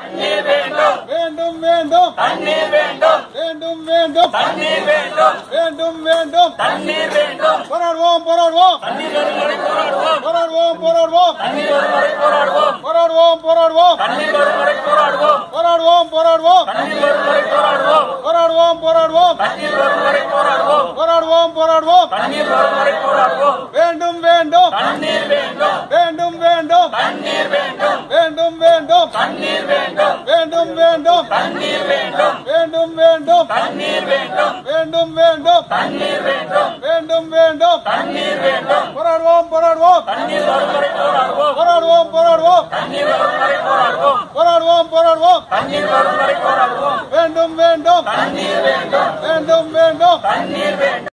தண்ணீர் வேண்டும் வேண்டும் வேண்டும் தண்ணீர் வேண்டும் வேண்டும் வேண்டும் தண்ணீர் வேண்டும் வேண்டும் வேண்டும் தண்ணீர் வேண்டும் போராடுவோம் போராடுவோம் தண்ணீர் வரும் வரை போராடுவோம் போராடுவோம் போராடுவோம் தண்ணீர் வரும் வரை போராடுவோம் போராடுவோம் போராடுவோம் தண்ணீர் வரும் வரை போராடுவோம் போராடுவோம் போராடுவோம் தண்ணீர் வரும் வரை போராடுவோம் போராடுவோம் போராடுவோம் தண்ணீர் வரும் வரை போராடுவோம் போராடுவோம் போராடுவோம் தண்ணீர் வரும் வரை போராடுவோம் வேண்டும் வேண்டும் தண்ணீர் வேண்டும் வேண்டும் வேண்டும் தண்ணீர் வேண்டும் வேண்டும் வேண்டும் தண்ணீர் வேண்டும் வேண்டும் வேண்டும் தண்ணீர் வேண்டும் வேண்டும் வேண்டும் தண்ணீர் வேண்டும் வேண்டும் வேண்டும் தண்ணீர் வேண்டும் வேண்டும் வேண்டும் தண்ணீர் வேண்டும் போராடுவோம் போராடுவோம் தண்ணீர் வரும் வரை போராடுவோம் போராடுவோம் போராடுவோம் தண்ணீர் வரும் வரை போராடுவோம் போராடுவோம் போராடுவோம் தண்ணீர் வரும் வரை போராடுவோம் வேண்டும் வேண்டும் தண்ணீர் வேண்டும் வேண்டும் வேண்டும் தண்ணீர் வேண்டும்